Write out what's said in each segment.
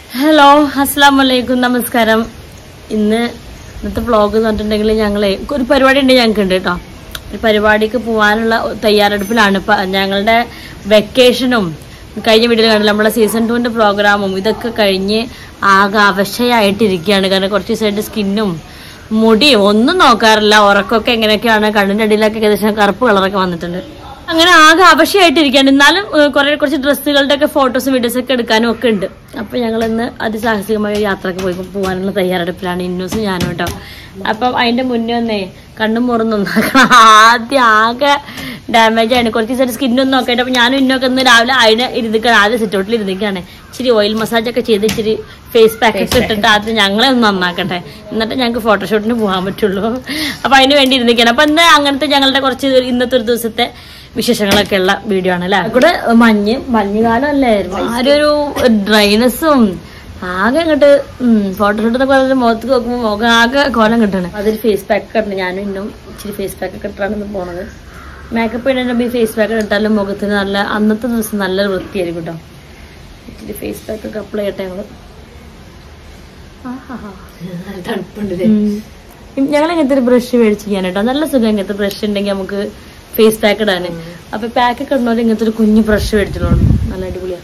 Hello അസ്സാം വലൈക്കും നമസ്കാരം ഇന്ന് ഇന്നത്തെ വ്ളോഗ് എന്ന് പറഞ്ഞിട്ടുണ്ടെങ്കിൽ ഞങ്ങളെ ഒരു പരിപാടി ഉണ്ട് ഞങ്ങൾക്ക് ഉണ്ട് കേട്ടോ ഒരു പരിപാടിക്ക് പോകാനുള്ള തയ്യാറെടുപ്പിലാണ് ഇപ്പം ഞങ്ങളുടെ വെക്കേഷനും കഴിഞ്ഞ വീഡിയോയിൽ കണ്ടില്ല നമ്മളെ സീസൺ ടുവിൻ്റെ പ്രോഗ്രാമും ഇതൊക്കെ കഴിഞ്ഞ് ആകെ അവശയായിട്ടിരിക്കുകയാണ് കാരണം കുറച്ച് ദിവസമായിട്ട് സ്കിന്നും മുടിയും ഒന്നും നോക്കാറില്ല ഉറക്കമൊക്കെ എങ്ങനെയൊക്കെയാണ് കണ്ണിൻ്റെ അടിയിലൊക്കെ ഏകദേശം കറുപ്പ് കളറൊക്കെ വന്നിട്ടുണ്ട് അങ്ങനെ ആകെ അവശയായിട്ടിരിക്കുകയാണ് എന്നാലും ഏഹ്, കുറെ കുറച്ച് ഡ്രസ്സുകളുടെ ഒക്കെ ഫോട്ടോസും വീഡിയോസും ഒക്കെ എടുക്കാനും ഒക്കെ ഉണ്ട് അപ്പൊ ഞങ്ങൾ ഇന്ന് അതിസാഹസികമായ ഒരു യാത്രക്ക് പോയി പോകാനുള്ള തയ്യാറെടുപ്പിലാണ് ഇന്നൂസും ഞാനും കേട്ടോ അപ്പം അതിന്റെ മുന്നേ ഒന്നേ കണ്ണും മുറന്ന് നന്നാക്കണം ആദ്യം ആകെ ഡാമേജ് ആണ് കുറച്ച് ദിവസം സ്കിന്നൊന്നും നോക്കട്ടെ അപ്പൊ ഞാനും ഇന്നൊക്കെ ഇന്ന് രാവിലെ അതിന് ഇരുന്നിക്കാണ് ആദ്യം സിറ്റൗട്ടിൽ ഇരുന്നിക്കാണ് ഇച്ചിരി ഓയിൽ മസാജ് ഒക്കെ ചെയ്ത് ഇച്ചിരി ഫേസ് പാക്ക് ഒക്കെ ഇട്ടിട്ട് ആദ്യം ഞങ്ങളെ ഒന്ന് നന്നാക്കട്ടെ എന്നിട്ട് ഞങ്ങൾക്ക് ഫോട്ടോഷൂട്ടിന് പോകാൻ പറ്റുള്ളൂ അപ്പൊ അതിന് വേണ്ടി ഇരുന്നിക്കാണ് അപ്പൊ ഇന്ന് അങ്ങനത്തെ ഞങ്ങളുടെ കുറച്ച് ഇന്നത്തെ ഒരു ദിവസത്തെ വിശേഷങ്ങളൊക്കെ ഉള്ള വീഡിയോ ആണ് അല്ലേ കൂടെ മഞ്ഞ് മഞ്ഞുകാലം അല്ലേ ആരും ഒരു ഡ്രൈനസും ആകെ അങ്ങോട്ട് ഫോട്ടോഷൂട്ട് എന്നൊക്കെ പറഞ്ഞിട്ട് മുഖത്ത് നോക്കുമ്പോൾ മുഖം ആകെ കോലം കിട്ടണം അതൊരു ഫേസ് പാക്ക് ഒക്കെ ഇട്ടുണ്ട് ഞാനും ഇന്നും ഇച്ചിരി ഫേസ് പാക്ക് ഒക്കെ ഇട്ടാണ് ഇന്ന് പോണത് മേക്കപ്പ് ഇടുമ്പോൾ ഈ ഫേസ് പാക്ക് ഇട്ടാലും മുഖത്തിന് നല്ല അന്നത്തെ ദിവസം നല്ല വൃത്തിയായിരിക്കും കേട്ടോ ഇച്ചിരി ഫേസ് പാക്ക് ഒക്കെ അപ്ലൈ ചെയ്യട്ടെ ഞങ്ങള് ഞങ്ങൾ ഇങ്ങനത്തെ ഒരു ബ്രഷ് മേടിച്ച് ചെയ്യാൻ കേട്ടോ നല്ല സുഖം ഇങ്ങനത്തെ ബ്രഷ് ഉണ്ടെങ്കിൽ നമുക്ക് ഫേസ് പാക്ക് ഇടാന് അപ്പൊ പാക്ക് ഒക്കെ ഇടുന്നവർ ഇങ്ങനത്തെ ഒരു കുഞ്ഞു ബ്രഷ് മേടിച്ചോളൂ നല്ല അടിപൊളിയാ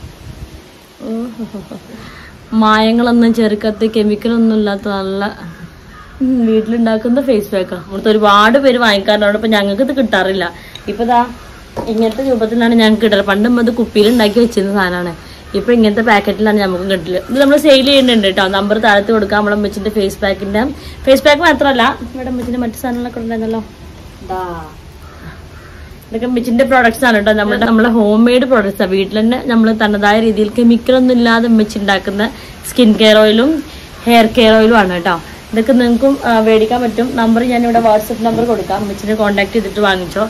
ഓഹോ. മായങ്ങളൊന്നും ചേർക്കാത്ത കെമിക്കലൊന്നും ഇല്ലാത്ത നല്ല ഉം, വീട്ടിലുണ്ടാക്കുന്ന ഫേസ് പാക്കാ അവിടുത്തെ ഒരുപാട് പേര് വാങ്ങിക്കാറുണ്ട് അപ്പൊ ഞങ്ങൾക്ക് ഇത് കിട്ടാറില്ല ഇപ്പൊ ദാ ഇങ്ങനത്തെ രൂപത്തിലാണ് ഞങ്ങൾക്ക് കിട്ടാറ് പണ്ട് നമ്മ ഇത് കുപ്പിയിൽ ഉണ്ടാക്കി വെച്ചിരുന്ന സാധനമാണ് ഇപ്പൊ ഇങ്ങനത്തെ പാക്കറ്റിലാണ് നമുക്ക് കിട്ടില്ല ഇത് നമ്മൾ സെയിൽ ചെയ്യുന്നുണ്ട് കേട്ടോ നമ്പർ താഴത്ത് കൊടുക്കാം നമ്മളെ അമ്മച്ചിന്റെ ഫേസ് പാക്കിന്റെ ഫേസ് പാക്ക് മാത്രമല്ല ഇവിടെ അമ്മച്ചിന്റെ മറ്റു സാധനങ്ങളൊക്കെ ഉണ്ടായിരുന്നല്ലോ ഇതൊക്കെ മിച്ചിന്റെ പ്രോഡക്ട്സ് ആണ് കേട്ടോ നമ്മുടെ നമ്മളെ ഹോം മെയ്ഡ് പ്രോഡക്ട്സ് ആണ് വീട്ടിൽ തന്നെ നമ്മൾ തനതായ രീതിയിൽ കെമിക്കൽ ഒന്നും ഇല്ലാതെ മിച്ച് ഉണ്ടാക്കുന്ന സ്കിൻ കെയർ ഓയിലും ഹെയർ കെയർ ഓയിലും ആണ് കേട്ടോ ഇതൊക്കെ നിങ്ങൾക്കും ആ, മേടിക്കാൻ പറ്റും നമ്പർ ഞാൻ ഇവിടെ വാട്സപ്പ് നമ്പർ കൊടുക്കാം മിച്ചിനെ കോൺടാക്ട് ചെയ്തിട്ട് വാങ്ങിച്ചോ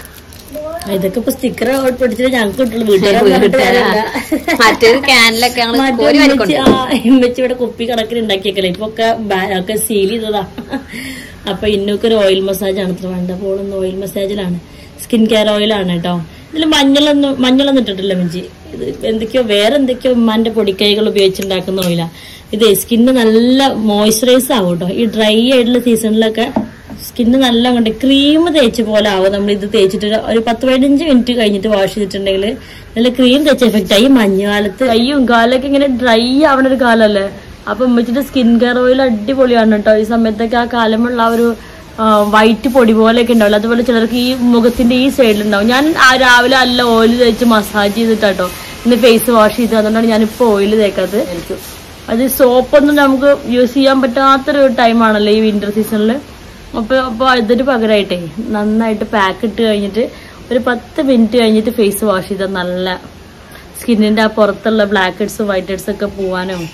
ഇതൊക്കെ ഇപ്പൊ സ്റ്റിക്കർ പിടിച്ചിട്ട് ഞങ്ങൾക്ക് കിട്ടുള്ളൂ വീട്ടുകാരെ മറ്റേത് ക്യാനിലൊക്കെ ഞങ്ങള് കോരി വരക്കൊണ്ട് ഇമ്മച്ചി ഇവിടെ കുപ്പി കണക്കിന് ഉണ്ടാക്കിയേക്കല്ലേ ഇപ്പൊ ഒക്കെ ബാ- ഒക്കെ സീൽ ചെയ്തതാ അപ്പൊ ഇന്നൊക്കെ ഒരു ഓയിൽ മസാജ് ആണ് ഇത്ര വേണ്ട പോളൊന്ന് ഓയിൽ മസാജിലാണ് സ്കിൻ കെയർ ഓയിലാണ് കേട്ടോ ഇതിൽ മഞ്ഞളൊന്നും മഞ്ഞളൊന്നും ഇട്ടിട്ടില്ല മിഞ്ചി ഇത് എന്തൊക്കെയോ വേറെ എന്തൊക്കെയോ ഉമ്മാന്റെ പൊടിക്കൈകൾ ഉപയോഗിച്ചുണ്ടാക്കുന്ന ഓയിലാ ഇത് സ്കിന്ന് നല്ല മോയ്സ്ചറൈസ് ആവും കേട്ടോ ഈ ഡ്രൈ ആയിട്ടുള്ള സീസണിലൊക്കെ സ്കിന്ന് നല്ല കൊണ്ട് ക്രീം തേച്ച പോലെ ആവും നമ്മൾ ഇത് തേച്ചിട്ട് ഒരു- ഒരു പത്ത് പതിനഞ്ച് മിനിറ്റ് കഴിഞ്ഞിട്ട് വാഷ് ചെയ്തിട്ടുണ്ടെങ്കിൽ നല്ല ക്രീം തേച്ച എഫക്റ്റ് ആയി മഞ്ഞുകാലത്ത് കയ്യും കാലൊക്കെ ഇങ്ങനെ ഡ്രൈ ആവണ ഒരു കാലല്ലേ അപ്പൊ ഉമ്മച്ചിന്റെ സ്കിൻ കെയർ ഓയിൽ അടിപൊളിയാണ് കേട്ടോ ഈ സമയത്തൊക്കെ ആ കാലമുള്ള ആ ഒരു വൈറ്റ് പൊടി പോലെയൊക്കെ ഉണ്ടാവില്ല അതുപോലെ ചിലർക്ക് ഈ മുഖത്തിന്റെ ഈ സൈഡിലുണ്ടാവും ഞാൻ ആ രാവിലെ നല്ല ഓയിൽ തേച്ച് മസാജ് ചെയ്തിട്ടാട്ടോ ഇന്ന് ഫേസ് വാഷ് ചെയ്ത് അതുകൊണ്ടാണ് ഞാനിപ്പോ ഓയിൽ തേക്കാത്തത് എനിക്ക് അത് സോപ്പൊന്നും നമുക്ക് യൂസ് ചെയ്യാൻ പറ്റാത്തൊരു ടൈമാണല്ലോ ഈ വിന്റർ സീസണിൽ അപ്പോൾ അപ്പോൾ അതിന് പകരമായിട്ടേ നന്നായിട്ട് പാക്ക് ഇട്ട് കഴിഞ്ഞിട്ട് ഒരു പത്ത് മിനിറ്റ് കഴിഞ്ഞിട്ട് ഫേസ് വാഷ് ചെയ്താൽ നല്ല സ്കിന്നിൻ്റെ ആ പുറത്തുള്ള ബ്ലാക്ക് ഹെഡ്സും വൈറ്റ് ഹെഡ്സ് ഒക്കെ പോവാനും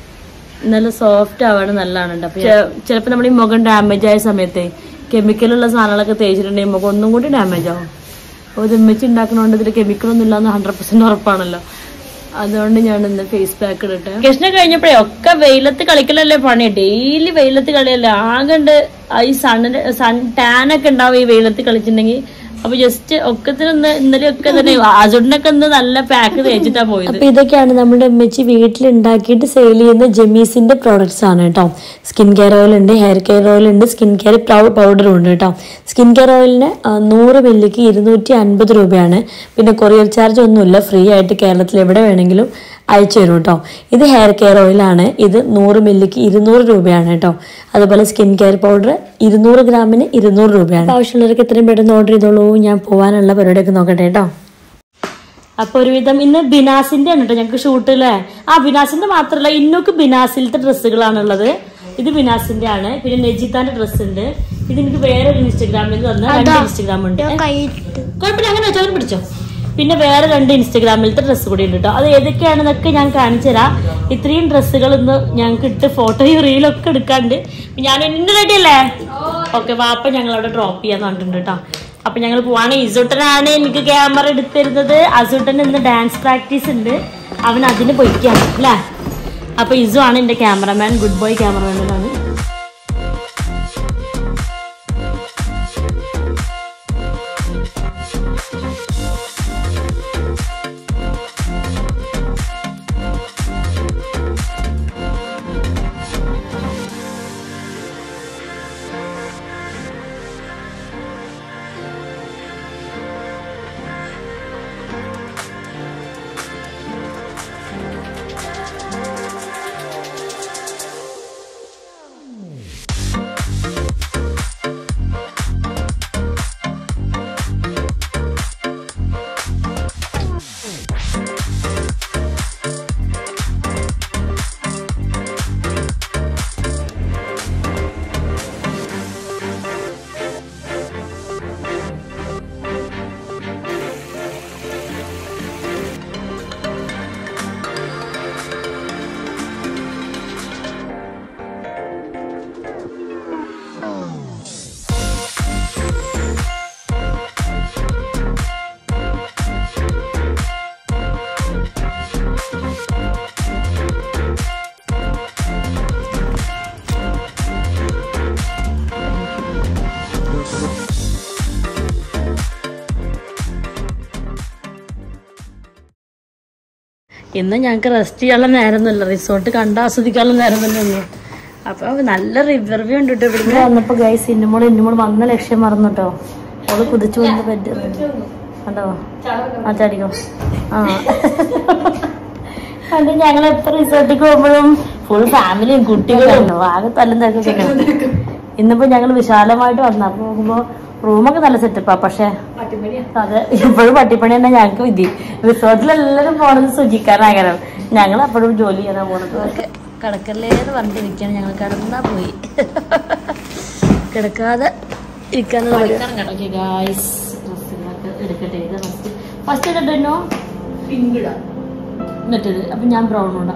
നല്ല സോഫ്റ്റ് ആവാനും നല്ലതാണ് കേട്ടോ അപ്പോൾ ചിലപ്പോൾ നമ്മൾ ഈ മുഖം ഡാമേജ് ആയ സമയത്തെ കെമിക്കലുള്ള സാധനങ്ങളൊക്കെ തേച്ചിട്ടുണ്ടെങ്കിൽ മുഖം ഒന്നും കൂടി ഡാമേജ് ആവും അപ്പോൾ ഇത് ഉമ്മച്ചി ഉണ്ടാക്കണോണ്ട് ഇതിൽ കെമിക്കലൊന്നും ഇല്ലാന്ന് ഹൺഡ്രഡ് പെർസെന്റ് ഉറപ്പാണല്ലോ അതുകൊണ്ട് ഞാൻ ഇന്ന് ഫേസ് പാക്ക് ഇടട്ടെ കൃഷ്ണ കഴിഞ്ഞപ്പോഴേ ഒക്കെ വെയിലത്ത് കളിക്കലല്ലേ പണി ഡെയിലി വെയിലത്ത് കളിയല്ലേ ആകണ്ട് ആ ഈ സണ്ണിന് സൺ ടാൻ ഒക്കെ ഉണ്ടാവും ഈ വെയിലത്ത് കളിച്ചിട്ടുണ്ടെങ്കിൽ അപ്പൊ ജസ്റ്റ് ഒക്കത്തിനൊന്ന് ഇന്നലെ ഒക്കെ തന്നെ അസുഡിനൊക്കെ ഒന്ന് നല്ല പാക്ക് തേച്ചിട്ടാ പോയത് അപ്പൊ ഇതൊക്കെയാണ് നമ്മുടെ അമ്മച്ചി വീട്ടിൽ ഉണ്ടാക്കിയിട്ട് സെയിൽ ചെയ്യുന്ന ജെമീസിന്റെ പ്രോഡക്ട്സ് ആണ് കേട്ടോ സ്കിൻ കെയർ ഓയിൽ ഉണ്ട് ഹെയർ കെയർ ഓയിൽ ഉണ്ട് സ്കിൻ കെയർ പൗഡറും ഉണ്ട് കേട്ടോ സ്കിൻ കെയർ ഓയിലിന് ആ, നൂറ് മില്ലിക്ക് ഇരുന്നൂറ്റി അൻപത് രൂപയാണ് പിന്നെ കൊറിയർ ചാർജ് ഒന്നുമില്ല ഫ്രീ ആയിട്ട് കേരളത്തിൽ എവിടെ വേണമെങ്കിലും അയച്ചു തരും കേട്ടോ ഇത് ഹെയർ കെയർ ഓയിലാണ് ഇത് നൂറ് മില്ലിക്ക് ഇരുന്നൂറ് രൂപയാണ് കേട്ടോ അതുപോലെ സ്കിൻ കെയർ പൗഡർ ഇരുന്നൂറ് ഗ്രാമിന് ഇരുന്നൂറ് രൂപയാണ് ആവശ്യമുള്ളവർക്ക് എത്രയും പെട്ടെന്ന് ഓർഡർ ചെയ്തോളൂ ഞാൻ പോകാനുള്ള പരിപാടിയൊക്കെ നോക്കട്ടെ കേട്ടോ അപ്പൊ ഒരുവിധം ഇന്ന് ബിനാസിന്റെ ആണ് കേട്ടോ ഞങ്ങക്ക് ഷൂട്ട് അല്ലേ ആ ബിനാസിന്റെ മാത്രല്ല ഇന്നൊക്കെ ബിനാസിലത്തെ ഡ്രസ്സുകളാണുള്ളത് ഇത് ബിനാസിന്റെ ആണ് പിന്നെ നെജിത്താന്റെ ഡ്രസ്സ് ഉണ്ട് ഇത് എനിക്ക് വേറെ ഒരു ഇൻസ്റ്റഗ്രാമിൽ തന്ന രണ്ട് ഇൻസ്റ്റഗ്രാം ഉണ്ട് കുഴപ്പമില്ല അങ്ങനെ വെച്ചോ അങ്ങനെ പിടിച്ചോ പിന്നെ വേറെ രണ്ട് ഇൻസ്റ്റഗ്രാമിലത്തെ ഡ്രസ്സ് കൂടി ഉണ്ട് കേട്ടോ അത് ഏതൊക്കെയാണെന്നൊക്കെ ഞാൻ കാണിച്ചു തരാം ഇത്രയും ഡ്രസ്സുകൾ ഇന്ന് ഞങ്ങൾക്ക് ഇട്ട് ഫോട്ടോയും റീലൊക്കെ എടുക്കാണ്ട് ഞാൻ എന്നെ റെഡി അല്ലേ ഓക്കെ വാപ്പ ഞങ്ങൾ അവിടെ ഡ്രോപ്പ് ചെയ്യാൻ കണ്ടിട്ടുണ്ട് കേട്ടോ അപ്പൊ ഞങ്ങൾ പോവാണ് ഇസുട്ടനാണ് എനിക്ക് ക്യാമറ എടുത്തിരുന്നത് അസുട്ടൻ ഇന്ന് ഡാൻസ് പ്രാക്ടീസ് ഉണ്ട് അവൻ അതിന് പൊയ്ക്കാണ് അല്ലേ അപ്പൊ ഇസു ആണ് എന്റെ ക്യാമറമാൻ ഗുഡ് ബോയ് ക്യാമറമാനാണ് ഇന്ന് ഞങ്ങൾക്ക് റെസ്റ്റ് ചെയ്യാനുള്ള നേരമൊന്നുമില്ല റിസോർട്ട് കണ്ട് ആസ്വദിക്കാനുള്ള നേരം തന്നെ ഉള്ളൂ അപ്പൊ നല്ല റിവ്യൂ ഉണ്ട് കേട്ടോ ഇവിടെ വന്നപ്പോ ഗൈസ് ഇന്നുമോള് ഇന്നുമോള് വന്ന ലക്ഷ്യം മറന്നു കേട്ടോ അവള് കുതിച്ചു വന്ന് പറ്റും കണ്ടോ ആ ചാടിക്കോ ആ കണ്ട് ഞങ്ങൾ എപ്പോ റിസോർട്ടിലേക്ക് പോകുമ്പോഴും ഫുൾ ഫാമിലിയും കുട്ടികളും ഉണ്ടോ ആകെ തല്ലും തിരക്കൊക്കെ ഇന്നിപ്പോ ഞങ്ങൾ വിശാലമായിട്ട് വന്നു അപ്പൊ നോക്കുമ്പോ റൂമൊക്കെ നല്ല സെറ്റപ്പാ പക്ഷെ അതെ ഇപ്പോഴും പട്ടിപ്പണി തന്നെ ഞങ്ങൾക്ക് വിധി റിസോർട്ടിൽ എല്ലാവരും പോണത് സുചിക്കാനാകരം ഞങ്ങൾ അപ്പോഴും ജോലി ചെയ്യാനാ പോണത് കിടക്കല്ലേ എന്ന് പറഞ്ഞിരിക്കാണ് ഞങ്ങൾ കിടന്നാ പോയി കിടക്കാതെ ഇരിക്കാനുള്ള എടുക്കട്ടെ ഫസ്റ്റ് ഇടട്ടോ മറ്റേത് അപ്പൊ ഞാൻ ബ്രൗൺ ഉണ്ടാ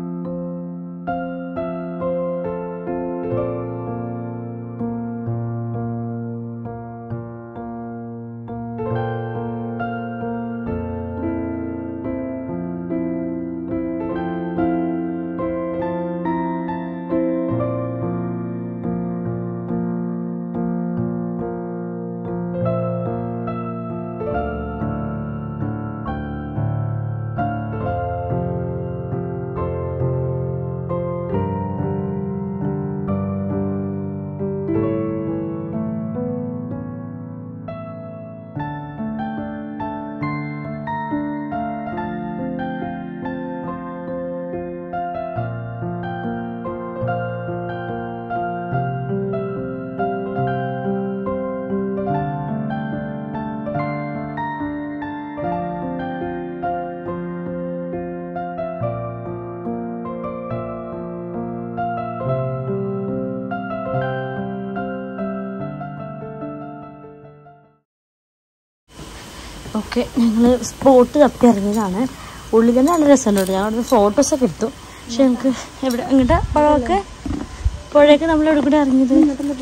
ഓക്കെ ഞങ്ങൾ സ്പോട്ട് തപ്പി ഇറങ്ങിയതാണ് ഉള്ളിൽ തന്നെ നല്ല രസമുണ്ട് ഞാൻ അവിടുന്ന് ഫോട്ടോസൊക്കെ എടുത്തു പക്ഷെ നമുക്ക് എവിടെ അങ്ങോട്ട് പുഴയൊക്കെ പുഴയൊക്കെ നമ്മൾ എവിടെ കൂടെ ഇറങ്ങിയത്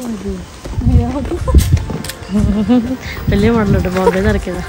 വലിയ മോഡലുണ്ട് ബോംബെ ഇറക്കിയതാ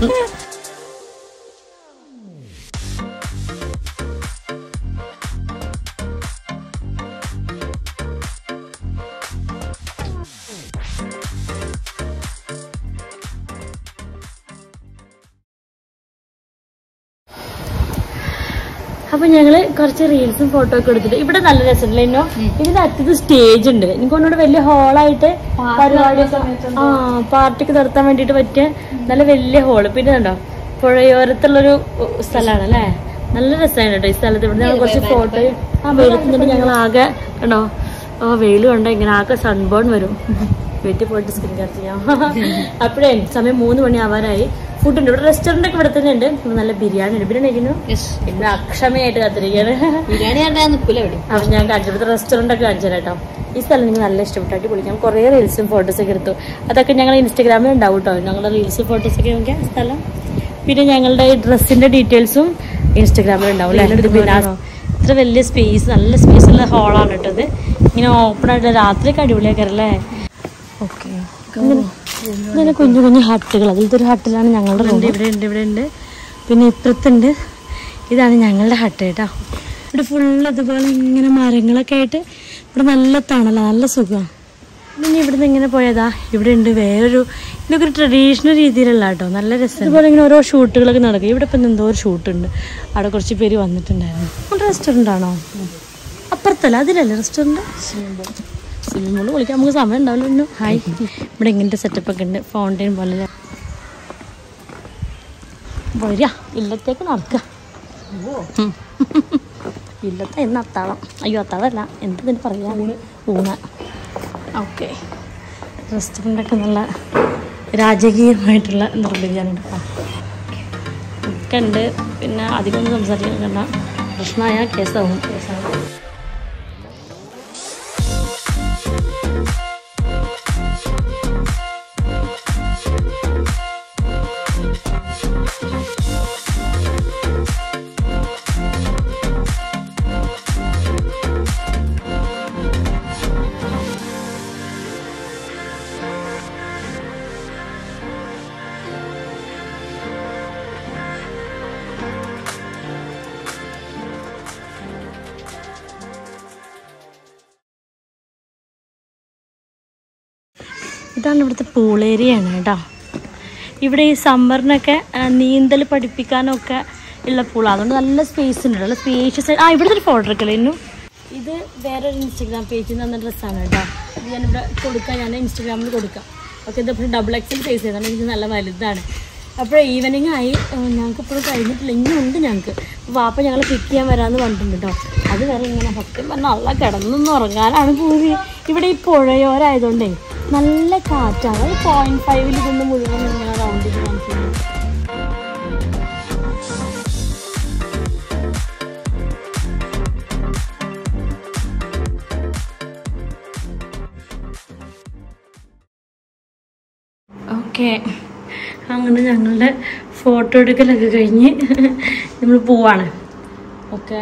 അപ്പൊ ഞങ്ങള് കുറച്ച് റീൽസും ഫോട്ടോ ഒക്കെ എടുത്തിട്ട് ഇവിടെ നല്ല രസമുണ്ടല്ലോ ഇന്നോ ഇതിന്റെ അറ്റത്ത് സ്റ്റേജ് ഉണ്ട് എനിക്ക് ഒന്നുകൂടെ വലിയ ഹാളായിട്ട് പരിപാടി ആ പാർട്ടിക്ക് നടത്താൻ വേണ്ടിട്ട് പറ്റിയ നല്ല വലിയ ഹാള് പിന്നെ കണ്ടോ പുഴയോരത്തുള്ളൊരു സ്ഥലമാണ് അല്ലേ നല്ല രസമാണ് കേട്ടോ ഈ സ്ഥലത്ത് ഇവിടെ ഞങ്ങൾ കുറച്ച് ഫോട്ടോ ആ വെയിലത്തിട്ട് ഞങ്ങൾ ആകെ കണ്ടോ ആ വെയിൽ കണ്ടോ ഇങ്ങനെ ആകെ സൺബേൺ വരും വീട്ടിൽ പോയിട്ട് സ്കിൻ കെയർ ചെയ്യാം അപ്പോഴേ സമയം മൂന്ന് മണി ആവാനായി ഫുഡ് ഉണ്ട് ഇവിടെ റെസ്റ്റോറന്റ് ഒക്കെ ഇവിടെ തന്നെ ഉണ്ട് ഇവിടെ നല്ല ബിരിയാണി ഉണ്ട് ബിരിയാണി കഴിക്കുന്നു ഇന്ന് അക്ഷമയായിട്ട് കാത്തിരിക്കുകയാണ് ബിരിയാണി കണ്ടാൽ നിൽക്കില്ല എവിടെ അപ്പൊ ഞാൻ കാണിച്ചു ഇവിടുത്തെ റെസ്റ്റോറന്റ് ഒക്കെ കാണിച്ചു തരാം കേട്ടോ ഈ സ്ഥലം നിങ്ങൾക്ക് നല്ല ഇഷ്ടപ്പെട്ടായിട്ട് വിളിക്കാം കുറേ റീൽസും ഫോട്ടോസ് ഒക്കെ എടുത്തു അതൊക്കെ ഞങ്ങൾ ഇൻസ്റ്റാഗ്രാമിൽ ഉണ്ടാവും കേട്ടോ ഞങ്ങളുടെ റീൽസ് ഫോട്ടോസ് ഒക്കെ നോക്കിയാൽ സ്ഥലം പിന്നെ ഞങ്ങളുടെ ഈ ഡ്രസ്സിന്റെ ഡീറ്റെയിൽസും ഇൻസ്റ്റാഗ്രാമിൽ ഉണ്ടാവും അല്ലേ ഇത് പിന്നെ ആ- ഇത്ര വലിയ സ്പേസ് നല്ല സ്പേസ് ഉള്ള ഹാളാണ് കേട്ടോ ഇത് ഇങ്ങനെ ഓപ്പൺ ആയിട്ട് രാത്രിയൊക്കെ അടിപൊളിയാക്കാറല്ലേ ഓക്കെ ഇങ്ങനെ കുഞ്ഞു കുഞ്ഞു ഹട്ടുകൾ അതിലത്തെ ഒരു ഹട്ടിലാണ് ഞങ്ങളുടെ റൂം ഇവിടെ ഉണ്ട് ഇവിടെ ഉണ്ട് പിന്നെ ഇപ്പുറത്തുണ്ട് ഇതാണ് ഞങ്ങളുടെ ഹട്ട് കേട്ടോ ഇവിടെ ഫുള്ള് അതുപോലെ ഇങ്ങനെ മരങ്ങളൊക്കെ ആയിട്ട് ഇവിടെ നല്ല തണല നല്ല സുഖമാണ് പിന്നെ ഇവിടുന്ന് ഇങ്ങനെ പോയതാ ഇവിടെ ഉണ്ട് വേറൊരു ഇതൊക്കെ ഒരു ട്രഡീഷണൽ രീതിയിലുള്ള കേട്ടോ നല്ല രസം അതുപോലെ ഇങ്ങനെ ഓരോ ഷൂട്ടുകളൊക്കെ നടക്കും ഇവിടെ ഇപ്പം എന്തോ ഒരു ഷൂട്ട് ഉണ്ട് അവിടെ കുറച്ച് പേര് വന്നിട്ടുണ്ടായിരുന്നു റെസ്റ്റോറൻ്റ് ആണോ അപ്പുറത്തല്ല അതിലല്ലേ റെസ്റ്റോറൻറ്റ് സ്വിമ്മിംഗ് പൂള് കുളിക്കാൻ നമുക്ക് സമയം ഉണ്ടാവില്ലല്ലോ ഹായ് ഇവിടെ ഇങ്ങനത്തെ സെറ്റപ്പ് ഒക്കെ ഉണ്ട് ഫൗണ്ടൈൻ പോലെ വരിക ഇല്ലത്തേക്ക് നടക്കുക ഉം. ഇല്ലത്തെ ഇന്ന് അത്താളം അയ്യോ അത്താളല്ല എന്തിനു പറയാ ഊണ ഓക്കെ റെസ്റ്റോറൻ്റൊക്കെ നല്ല രാജകീയമായിട്ടുള്ള നിർമ്മിതിയാണ് കേട്ടോ ഒക്കെ ഉണ്ട് പിന്നെ അധികം ഒന്നും സംസാരിക്കാൻ കണ്ട പ്രശ്നമായ കേസാവും കേസാവും ഇതാണ് ഇവിടുത്തെ പൂൾ ഏരിയയാണ് കേട്ടോ ഇവിടെ ഈ സമ്മറിനൊക്കെ ആ, നീന്തൽ പഠിപ്പിക്കാനൊക്കെ ഉള്ള പൂളാണ് അതുകൊണ്ട് നല്ല സ്പേസ് ഉണ്ട് നല്ല സ്പേഷ്യസ് ആ ഇവിടുത്തെ ഒരു ഫോട്ടോ എടുക്കല്ലേ ഇന്നു ഇത് വേറൊരു ഇൻസ്റ്റാഗ്രാം പേജിൽ നിന്ന് തന്ന ഡ്രസ്സാണ് കേട്ടോ ഇത് ഞാനിവിടെ കൊടുക്കാം ഞാൻ ഇൻസ്റ്റാഗ്രാമിൽ കൊടുക്കാം ഓക്കെ ഇത് ഡബിൾ എക്സൽ സൈസ് ചെയ്താണ് എനിക്ക് നല്ല വലുതാണ് അപ്പോൾ ഈവനിങ് ആയി ഏഹ് ഞങ്ങൾക്ക് ഇപ്പോഴും കഴിഞ്ഞിട്ടില്ല ഇനിയുണ്ട് ഞങ്ങൾക്ക് വാപ്പ ഞങ്ങൾ പിക്ക് ചെയ്യാൻ വരാമെന്ന് പറഞ്ഞിട്ടുണ്ട് കേട്ടോ അത് വരെ ഇങ്ങനെ സത്യം പറഞ്ഞാൽ നല്ല കിടന്നൊന്നും ഉറങ്ങാനാണ് പൂവി ഇവിടെ ഈ പുഴയോരായതുകൊണ്ടേ നല്ല കാറ്റാണ് ഒരു പോയിന്റ് ഫൈവിൽ ഇതൊന്ന് മുഴുവൻ ഇങ്ങനെ റൗണ്ട് ചെയ്ത് കാണിക്കുന്നത് ഓക്കെ അങ്ങനെ ഞങ്ങളുടെ ഫോട്ടോ എടുക്കലൊക്കെ കഴിഞ്ഞ് നമ്മൾ പോവാണ് ഓക്കെ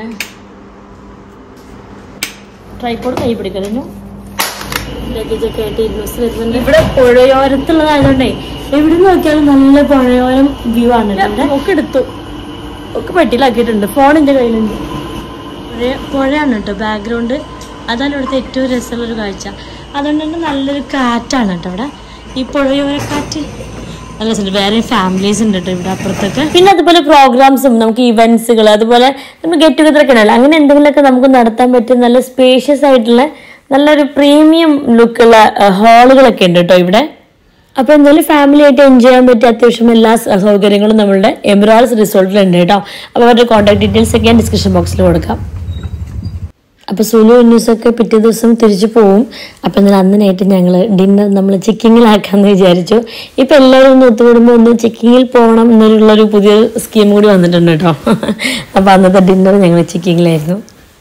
ട്രൈപ്പോഡ് കൈ പിടിക്കുന്നു ലഗേജൊക്കെ ആയിട്ട് ഇരുന്നൂസ് വരുന്നുണ്ട് ഇവിടെ പുഴയോരത്തുള്ളതായതുകൊണ്ടേ എവിടെ നോക്കിയാലും നല്ല പുഴയോരം വ്യൂ ആണ് കേട്ടോ ഒക്കെ എടുത്തു ഒക്കെ പെട്ടിയിലാക്കിയിട്ടുണ്ട് ഫോൺ എൻ്റെ കയ്യിലുണ്ട് പുഴ പുഴയാണ് കേട്ടോ ബാക്ക്ഗ്രൗണ്ട് അതാണ് ഇവിടുത്തെ ഏറ്റവും രസമുള്ള ഒരു കാഴ്ച അതുകൊണ്ട് തന്നെ നല്ലൊരു കാറ്റാണ് കേട്ടോ ഇവിടെ ഈ പുഴയോര കാറ്റ് നല്ല രസമുണ്ട് വേറെ ഫാമിലീസ് ഉണ്ട് കേട്ടോ ഇവിടെ അപ്പുറത്തൊക്കെ പിന്നെ അതുപോലെ പ്രോഗ്രാംസും നമുക്ക് ഇവന്റ്സുകൾ അതുപോലെ നമ്മൾ ഗെറ്റ് ടുഗദർ ഒക്കെ ഉണ്ടല്ലോ അങ്ങനെ എന്തെങ്കിലുമൊക്കെ നമുക്ക് നടത്താൻ പറ്റിയ നല്ല സ്പേഷ്യസ് ആയിട്ടുള്ള നല്ലൊരു പ്രീമിയം ലുക്കുള്ള ഹാളുകളൊക്കെ ഉണ്ട് കേട്ടോ ഇവിടെ അപ്പോൾ എന്തായാലും ഫാമിലി ആയിട്ട് എൻജോയ് ചെയ്യാൻ പറ്റിയ അത്യാവശ്യം എല്ലാ സ- സൗകര്യങ്ങളും നമ്മളുടെ എമിറാൾസ് റിസോർട്ടിലുണ്ട് കേട്ടോ അപ്പോൾ അവരുടെ കോൺടാക്ട് ഡീറ്റെയിൽസ് ഒക്കെ ഞാൻ ഡിസ്ക്രിപ്ഷൻ ബോക്സിൽ കൊടുക്കാം അപ്പോൾ സുലു ന്യൂസൊക്കെ പിറ്റേ ദിവസം തിരിച്ചു പോവും അപ്പോൾ എന്നാൽ അന്ന് നൈറ്റ് ഞങ്ങൾ ഡിന്നർ നമ്മൾ ചിക്കിങ്ങിലാക്കാമെന്ന് വിചാരിച്ചു ഇപ്പോൾ എല്ലാവരും ഒന്ന് ഒത്തുകൂടുമ്പോൾ ഒന്ന് ചിക്കിങ്ങിൽ പോകണം എന്നുള്ളൊരു പുതിയ സ്കീം കൂടി വന്നിട്ടുണ്ട് കേട്ടോ അപ്പോൾ അന്നത്തെ ഡിന്നർ ഞങ്ങൾ ചിക്കിങ്ങിലായിരുന്നു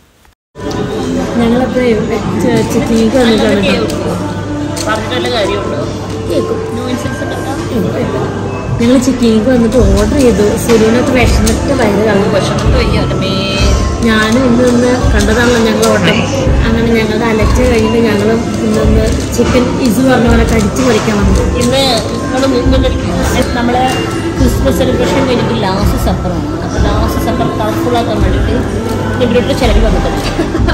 ഞങ്ങളപ്പോൾ ചിക്കിങ്ങിക്ക് വന്നിട്ടാണ് കേട്ടോ പറഞ്ഞിട്ടുള്ള കാര്യമുണ്ടോ കേൾക്കും നോയിൻസൻസ് ഞങ്ങൾ ചിക്കിങ്ങിക്ക് വന്നിട്ട് ഓർഡർ ചെയ്തു സുലുവിനൊക്കെ വിഷമിട്ട് വയറ് കാണും ഒക്കെ ഞാനും ഇന്ന് ഇന്ന് കണ്ടതാണല്ലോ ഞങ്ങൾ ഓട്ടം അങ്ങനെ ഞങ്ങളുടെ അലച്ച് കഴിഞ്ഞിട്ട് ഞങ്ങൾ ഇന്നൊന്ന് ചിക്കൻ ഇസ് പറഞ്ഞ പോലെ കടിച്ചു പറിക്കാൻ വന്നു ഇന്ന് നമ്മൾ നമ്മളെ ക്രിസ്മസ് സെലിബ്രേഷൻ കഴിഞ്ഞിട്ട് ലാസ്റ്റ് സപ്പറാണ് അപ്പോൾ ലാസ്റ്റ് സപ്പർ കളർഫുള്ളാക്കാൻ വേണ്ടിയിട്ട് ഇവരോട്ട് ചിലവ് വന്നിട്ടുണ്ട്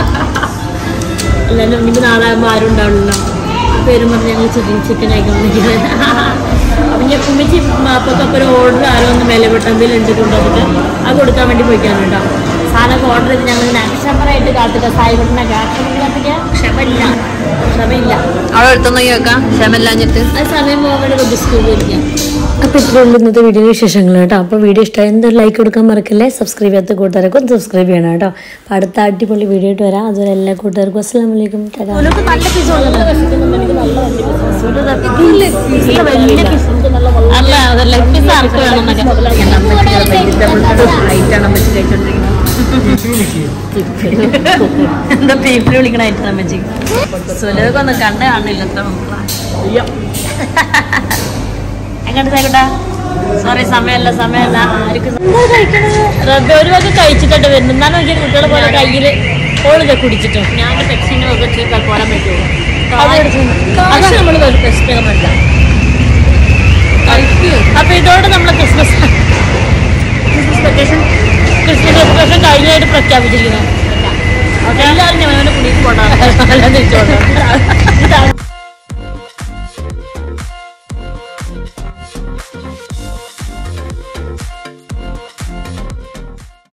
എല്ലാവരും ഇനിയിപ്പോൾ നാളെ ആകുമ്പോൾ ആരും ഉണ്ടാവില്ലല്ലോ പേരും പറഞ്ഞ് ഞങ്ങൾ ചിക്കൻ ചിക്കൻ കഴിക്കാൻ വന്നിരിക്കുന്നത് അപ്പം ഞാൻ ഉമ്മച്ചി അപ്പൊക്കെ ഒരു ഓർഡർ ആരോ ഒന്ന് വിലപ്പെട്ട എന്തെങ്കിലും ഉണ്ട് കൊണ്ടുവന്നിട്ട് അത് കൊടുക്കാൻ വേണ്ടി പോയിക്കാണ് കേട്ടോ സാധനമൊക്കെ ഓർഡർ ചെയ്ത് ഞങ്ങൾ അക്ഷമറായിട്ട് കാത്തിട്ട് സായിബിട്ടിനൊക്കെ അക്ഷമ കാത്തിട്ട് ക്ഷമയില്ല ക്ഷമയില്ല അവിടെ എടുത്തൊന്ന് കേൾക്കാം ക്ഷമല്ലാഞ്ഞിട്ട് അത് സമയം പോകാൻ വേണ്ടി ബിസ്കൂട്ട് ഇരിക്കാം അപ്പോൾ ഇത്രയുള്ള ഇന്നത്തെ വീഡിയോ വിശേഷങ്ങൾ കേട്ടോ അപ്പോൾ വീഡിയോ ഇഷ്ടമായി എന്താ ലൈക്ക് കൊടുക്കാൻ മറക്കല്ലേ സബ്സ്ക്രൈബ് ചെയ്യാത്ത കൂട്ടുകാരൊക്കെ ഒന്ന് സബ്സ്ക്രൈബ് ചെയ്യണം കേട്ടോ അപ്പോൾ അടുത്ത അടിപൊളി വീഡിയോ ആയിട്ട് വരാം അതുപോലെ എല്ലാ കൂട്ടുകാർക്കും അസ്സാം വലൈക്കും ടാറ്റാ ഓനക്ക് നല്ല പീസ് വലിയ പീസ് അല്ല അതല്ല പീസ് ആർക്ക് വേണമെന്നൊക്കെ എന്താ പേപ്പിൽ വിളിക്കണായിട്ട് അമ്മച്ചി സുലഭൊക്കെ ഒന്നും കണ്ണ് കാണില്ല എത്ര എങ്ങോട്ട് തേക്കട്ടാ സോറി സമയമല്ല സമയമല്ല ആർക്കും റബ്ബ് ഒരു വക കഴിച്ചിട്ടുണ്ട് വരുന്നു എന്നാ നോക്കിയ കുട്ടികളെ പോലെ കയ്യില് ഓളിത് കുടിച്ചിട്ടോ ഞാൻ പെപ്സിനെ വെച്ച് തൽക്കാലം പറ്റുമോ അത് നമ്മൾ പുസ്തകമല്ല അപ്പൊ ഇതോടെ നമ്മളെ Christmas Christmas vacation Christmas vacation കഴിഞ്ഞായിട്ട് പ്രഖ്യാപിച്ചിരിക്കുന്നു എല്ലാവരും ഞാൻ കുടിക്ക് പോകണം